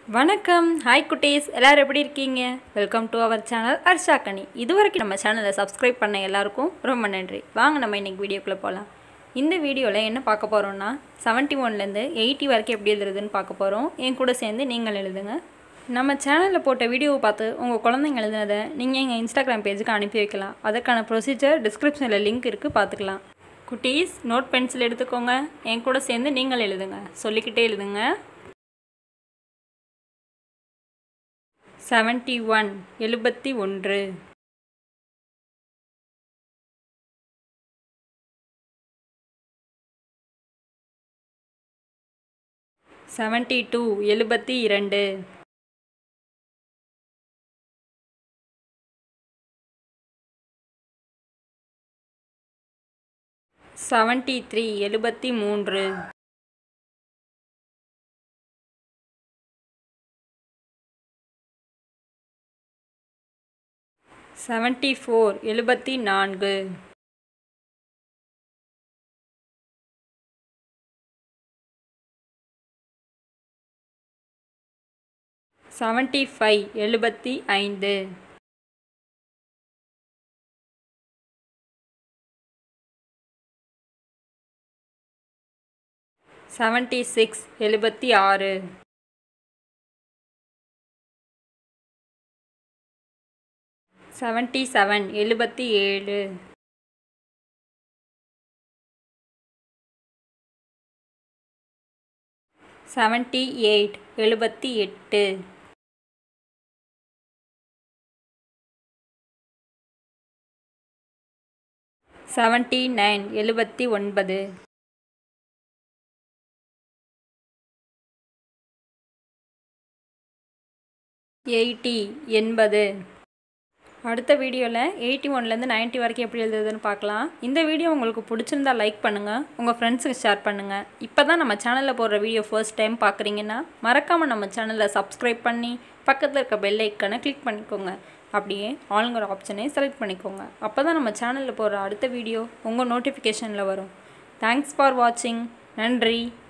வணக்கம் ஹாய் குட்டீஸ் எல்லோரும் எப்படி இருக்கீங்க welcome to our channel Arsha Kani இது வரைக்கும் நம்ம சேனலை சப்ஸ்கிரைப் பண்ண எல்லாருக்கும் ரொம்ப நன்றி வாங்க நம்ம இன்றைக்கி வீடியோக்குள்ளே போகலாம் இந்த வீடியோவில் என்ன பார்க்க போகிறோம்னா செவன்ட்டி ஒன்லேருந்து எயிட்டி வரைக்கும் எப்படி எழுதுறதுன்னு பார்க்க போகிறோம் என் கூட சேர்ந்து நீங்கள் எழுதுங்க நம்ம சேனலில் போட்ட வீடியோவை பார்த்து உங்கள் குழந்தைங்க எழுதுனதை நீங்கள் எங்கள் இன்ஸ்டாகிராம் பேஜுக்கு அனுப்பி வைக்கலாம் அதற்கான ப்ரொசீஜர் டிஸ்கிரிப்ஷனில் லிங்க் இருக்குது பார்த்துக்கலாம் குட்டீஸ் நோட் பென்சில் எடுத்துக்கோங்க என் கூட சேர்ந்து நீங்கள் எழுதுங்க சொல்லிக்கிட்டே எழுதுங்க செவன்ட்டி ஒன் எழுபத்தி ஒன்று செவன்ட்டி டூ எழுபத்தி இரண்டு செவன்ட்டி த்ரீ எழுபத்தி மூன்று செவன்ட்டி ஃபோர் எழுபத்தி நான்கு செவன்ட்டி ஃபைவ் எழுபத்தி ஐந்து செவன்ட்டி சிக்ஸ் எழுபத்தி ஆறு செவன்ட்டி செவன் எழுபத்தி ஏழு செவன்ட்டி எயிட் எழுபத்தி எட்டு செவன்ட்டி நைன் எழுபத்தி ஒன்பது எயிட்டி எண்பது அடுத்த வீடியோவில் எயிட்டி ஒன்லேருந்து நைன்ட்டி வரைக்கும் எப்படி எழுதுறதுன்னு பார்க்கலாம் இந்த வீடியோ உங்களுக்கு பிடிச்சிருந்தா லைக் பண்ணுங்கள் உங்கள் ஃப்ரெண்ட்ஸுக்கு ஷேர் பண்ணுங்கள் இப்போ தான் நம்ம சேனலில் போடுற வீடியோ ஃபர்ஸ்ட் டைம் பார்க்குறீங்கன்னா மறக்காமல் நம்ம சேனலை சப்ஸ்கிரைப் பண்ணி பக்கத்தில் இருக்க பெல் ஐக்கனை கிளிக் பண்ணிக்கோங்க அப்படியே ஆளுங்கிற ஆப்ஷனை செலக்ட் பண்ணிக்கோங்க அப்போ தான் நம்ம சேனலில் போடுற அடுத்த வீடியோ உங்கள் நோட்டிஃபிகேஷனில் வரும் தேங்க்ஸ் ஃபார் வாட்சிங் நன்றி